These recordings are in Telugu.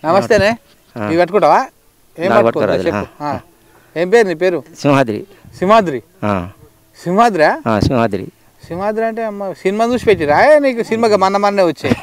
నమస్తేనే ఇవి పట్టుకుంటావా ఏం నాకు పట్టుకుంటా పట్టుకురాదు, చెప్పు ఆ. ఏం పేరు నీ పేరు సింహాద్రి సింహాద్రి ఆ, సింహాద్రా ఆ, సింహాద్రి సింహాద్రి అంటే అమ్మ సినిమా చూసి పెట్టిరా ఏ నీకు సినిమాకి మన్న మన్నే వచ్చాయి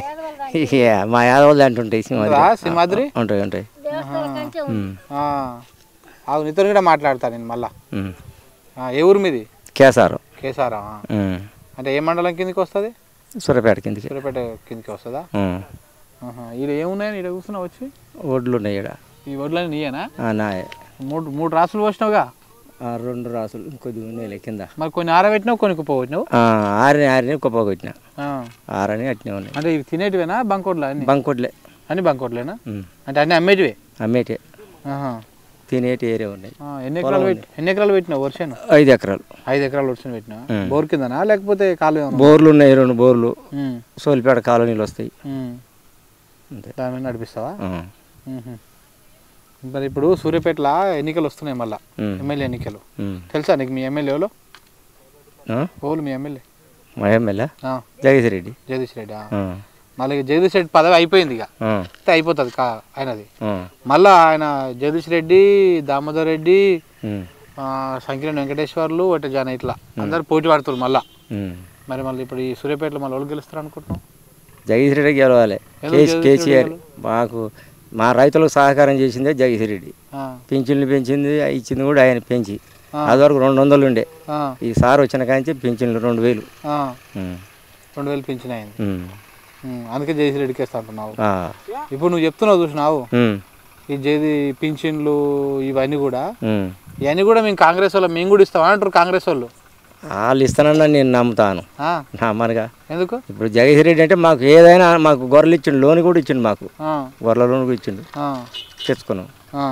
ఇక మా యాదవులు అంటుంటాయి సింహాద్రి రా సింహాద్రి ఉంటాయి ఉంటాయి ఉమ్, ఆ. ఆవు నీతో కూడా మాట్లాడతా నేను మళ్ళా ఉమ్. ఆ, ఏ ఊరు మీది కేసారు కేసారా ఉమ్. అంటే ఏ మండలం కిందకి వస్తుంది సూర్యాపేట కిందకి సూర్యాపేట కిందకి వస్తుందా ఉమ్. ఇది ఏమున్నాయని ఇక్కడ కూర్చున్నావు వచ్చి ఒడ్లు ఉన్నాయి ఇక్కడ ఈ వడ్లని నీయేనా ఆ, నాయే మూడు మూడు రాసులు పోసినావుగా ఆ, రెండు రాసులు ఇంకొద్దిగా ఉన్నాయి కింద మరి కొన్ని ఆరబెట్టినావు కొన్ని కుప్పబెట్టినావు ఆ, ఆరిని ఆరిని కుప్ప కొట్టిన ఆ. ఆరని అట్నే ఉన్నాయి అంటే ఇవి తినేటివేనా బంకోట్లా అన్ని బంకొడ్లే అన్ని బంకోట్లేనా ఉమ్. అంటే అన్ని అమ్మేటివే అమ్మేటి ఆహా. తినేటి ఏరే ఉన్నాయి ఆ, ఎన్ని ఎకరాలు పెట్టి ఎన్ని ఎకరాలు పెట్టినావు వర్షం ఐదు ఎకరాలు ఐదు ఎకరాలు వర్షం పెట్టినా ఉమ్. బోర్ కిందనా లేకపోతే కాలు ఏమన్నా బోర్లు ఉన్నాయి రెండు బోర్లు ఉమ్, సోలిపేట కాలనీలు వస్తాయి ఉమ్. అంతే దాని మీద నడిపిస్తావా ఆ, ఉహు. మరి ఇప్పుడు సూర్యాపేటలో ఎన్నికలు వస్తున్నాయి మళ్ళా ఉమ్, ఎమ్మెల్యే ఎన్నికలు ఉమ్. తెలుసా నీకు మీ ఎమ్మెల్యే ఎవరు ఆ? ఓలు మీ ఎమ్మెల్యే మా ఎమ్మెల్యే ఆ, జగదీశ్ రెడ్డి జగదీష్ రెడ్డి ఆ. ఆ, మళ్ళీ జగదీష్ రెడ్డి పదవి అయిపోయింది ఇక ఆ, అయితే అయిపోతుంది కా ఆయనది ఆ, మళ్ళా ఆయన జగదీష్ రెడ్డి దామోదర్ రెడ్డి ఉమ్, ఆ, సంకిరణ్ వెంకటేశ్వర్లు ఒకటి జాన ఇట్లా అందరు పోటీ పడుతున్నారు మళ్ళా ఉమ్. మరి మళ్ళీ ఇప్పుడు ఈ సూర్యాపేటలో మళ్ళీ వాళ్ళు గెలుస్తారు అనుకుంటున్నాం జగదీశ్ రెడ్డి గెలవాలి ఎందుకు కేసీ జగదీశ్ రెడ్డి కేసీఆర్ మాకు మా రైతులకు సహకారం చేసిందే జగదీశ్ రెడ్డి ఆ, పింఛన్లు పెంచింది ఇచ్చింది కూడా ఆయన పెంచి ఆ. అది వరకు రెండు వందలు ఉండే ఆ, ఈ సార్ వచ్చిన కాంచి పింఛన్లు రెండు వేలు ఆ, ఉమ్, రెండు వేలు పింఛన్ అయింది ఉమ్, ఉమ్, అందుకే జగదీష్ రెడ్డికి వేస్తా అంటున్నావు ఆ, ఇప్పుడు నువ్వు చెప్తున్నావు చూసినావు ఉమ్, ఈ జేది పింఛన్లు ఇవన్నీ కూడా ఉమ్. ఇవన్నీ కూడా మేము కాంగ్రెస్ వాళ్ళు మేము కూడా ఇస్తాం అంటారు కాంగ్రెస్ వాళ్ళు వాళ్ళు ఇస్తానన్నా నేను నమ్ముతాను ఆ, నమ్మనుగా ఎందుకు ఇప్పుడు జగదీశ్ రెడ్డి అంటే మాకు ఏదైనా మాకు గొర్రెలు ఇచ్చిండు లోన్ కూడా ఇచ్చిండు మాకు ఆ, గొర్రెల లోన్ కూడా ఇచ్చిండు ఆ, తెచ్చుకున్నాం ఆ.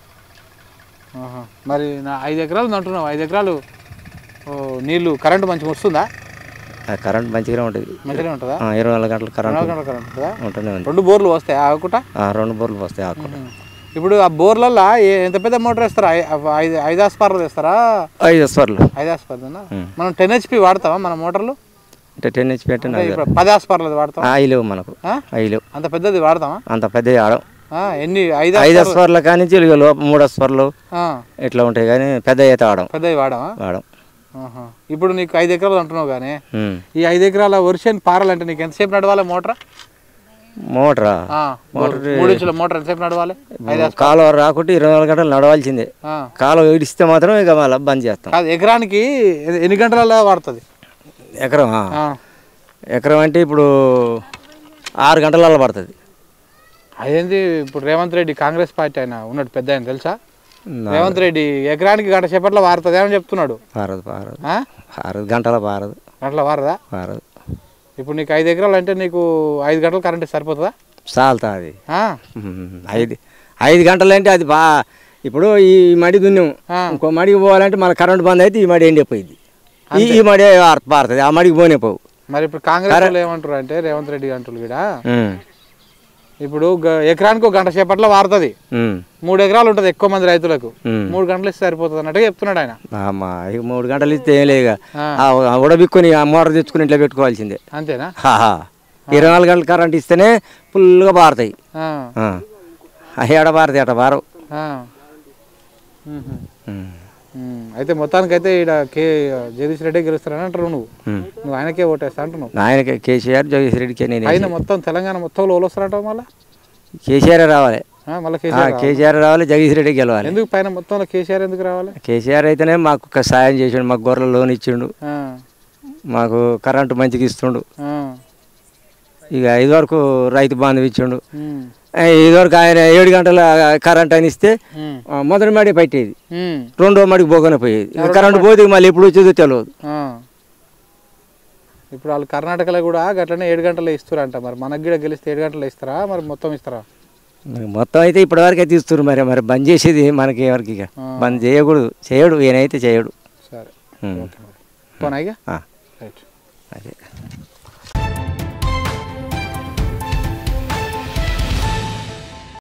ఆహా. మరి నా ఐదు ఎకరాలు ఉంది అంటున్నావు ఐదు ఎకరాలు ఓ, నీళ్లు కరెంటు మంచిగా వస్తుందా ఆ కరెంట్ మంచిగానే ఉంటుంది మంచిగానే ఉంటుందా ఆ, ఇరవై నాలుగు గంటలు కరెంట్ రెండు గంటల కరెంట్ ఉంటుందా ఉంటూనే ఉంది రెండు బోర్లు వస్తాయి ఆగుకుంటా ఆ, రెండు బోర్లు వస్తాయి ఆకు ఇప్పుడు ఆ బోర్లల్లో ఏ- ఎంత పెద్ద మోటార్ వేస్తారా ఐ- అవ- ఐదు ఐదు ఆస్పార్లు వేస్తారా ఐదు స్వర్లు ఐదు ఆస్పార్లేనా ఉమ్. మనం టెన్ హెచ్పి వాడతామా మన మోటార్లు అంటే టెన్ హెచ్ పెట్టి అంటే ఇప్పుడు పది ఆస్పార్లది వాడతాం ఐలేవు మనకు ఆ? ఐలేవు అంత పెద్దది వాడతామా అంత పెద్ద ఆడం ఆ, ఎన్ని ఐదు ఐదు స్వర్ల కానించి ఇక లోప మూడు స్వర్లు ఆ, ఇట్లా ఉంటాయి కానీ పెద్ద అయితే ఆడం పెద్దవి వాడమా ఆడం ఆహా. ఇప్పుడు నీకు ఐదు ఎకరాలు అంటున్నావు కానీ ఉమ్. ఈ ఐదు ఎకరాల వర్షన్ పారాలంటే నీకు ఎంతసేపు నడవాలి మోటార్ మోటరా ఆ, మూడు ఇంచుల మోటార్ ఎంతసేపు నడవాలి ఐదు ఆస్- కాలువ రాకుంటే ఇరవై నాలుగు గంటలు నడవాల్సిందే ఆ. కాలువ ఇడిస్తే మాత్రం ఇక మళ్ళీ బంద్ చేస్తాం కాదు ఎకరానికి ఎ- ఎన్ని గంటల వాడుతుంది ఎకరం ఆ. ఆ. ఎకరం అంటే ఇప్పుడు ఆరు గంటలలో పడుతుంది అదేంది ఇప్పుడు రేవంత్ రెడ్డి కాంగ్రెస్ పార్టీ ఆయన ఉన్నాడు పెద్ద ఆయన తెలుసా నా- రేవంత్ రెడ్డి ఎకరానికి గంట సేపట్లో వారుతుంది అని చెప్తున్నాడు పారదు పారదు ఆ? పారదు గంటల పారదు గంటల వారదా పారదు ఇప్పుడు నీకు ఐదు ఎకరాలు అంటే నీకు ఐదు గంటలు కరెంట్ సరిపోతుందా చాలుతా అది ఆ? ఉమ్, ఐదు ఐదు గంటలు అంటే అది బా ఇప్పుడు ఈ మడి దున్నాం ఆ. ఇంకో మడికి పోవాలంటే మన కరెంట్ బంద్ అయితే ఈ మడి ఎండిపోయింది ఈ ఈ మడి ఆర్- పారుతుంది ఆ మడికి పోనే పోవు మరి ఇప్పుడు కాంగ్రెస్ వాళ్ళు ఏమంటారు అంటే రేవంత్ రెడ్డి అంటారు కూడా ఉమ్, ఇప్పుడు గ- ఎకరానికి ఒక గంట సేపట్లో వారుతుంది ఉమ్, మూడు ఎకరాలు ఉంటుంది ఎక్కువ మంది రైతులకు ఉమ్. మూడు గంటలు ఇస్తే సరిపోతుంది అన్నట్టుగా చెప్తున్నాడు ఆయన అమ్మా ఇక మూడు గంటలు ఇస్తే ఏం లేదు ఇక. ఆ. ఆ ఉడబిక్కుని ఆ మోటార్ తెచ్చుకుని ఇంట్లో పెట్టుకోవాల్సిందే అంతేనా హాహా. ఇరవై నాలుగు గంటలు కరెంట్ ఇస్తేనే ఫుల్గా పారుతాయి ఆ, ఆ. అవి ఎడ పారుతాయి అట పారవు ఆ. మ్మ్. ఉమ్, మ్మ్. అయితే మొత్తానికి అయితే ఇక్కడ కే జగదీష్ రెడ్డి గెలుస్తారని అంటారు నువ్వు ఉమ్. నువ్వు ఆయనకే ఓటేస్తా అంటున్నావు ఆయనకి కేసీఆర్ జగదీష్ రెడ్డికి నేను ఆయన మొత్తం తెలంగాణ మొత్తం ఓలు వస్తారంటావు మళ్ళీ కేసీఆర్ రావాలి మళ్ళీ ఆ, కేసీఆర్ రావాలి. కేసీఆర్ రావాలి జగదీష్ రెడ్డి గెలవాలి ఎందుకు పైన మొత్తంలో కేసీఆర్ ఎందుకు రావాలి కేసీఆర్ అయితేనే మాకు ఒక సాయం చేసిండు మాకు గొర్రెల లోన్ ఇచ్చిండు ఆ, మాకు కరెంటు మంచిగా ఇస్తుండు ఆ, ఇక ఐదు వరకు రైతు బాంధవ ఇచ్చిండు మ్మ్. ఆ, ఇది వరకు ఆయన ఏడు గంటల కరెంట్ అని ఇస్తే మ్మ్. ఆ, మొదటి మడి పట్టేది మ్మ్. రెండో మడికి పోగానే పోయేది ఇక కరెంట్ పోతే మళ్ళీ ఎప్పుడు వచ్చేదో తెలియదు ఆ. ఇప్పుడు వాళ్ళు కర్ణాటకలో కూడా గట్లనే ఏడు గంటలు ఇస్తారంట మరి మనకి కూడా గెలిస్తే ఏడు గంటలు ఇస్తారా మరి మొత్తం ఇస్తారా మరి మొత్తం అయితే ఇప్పటివరకు అయితే ఇస్తున్నారు మరి మరి బంద్ చేసేది మనకి ఎవరికి ఇక ఆ. బంద్ చేయకూడదు చేయడు ఈయనైతే చేయడు సరే ఉమ్. ఓకే మరి పోనా ఇక ఆ, రైట్ అదే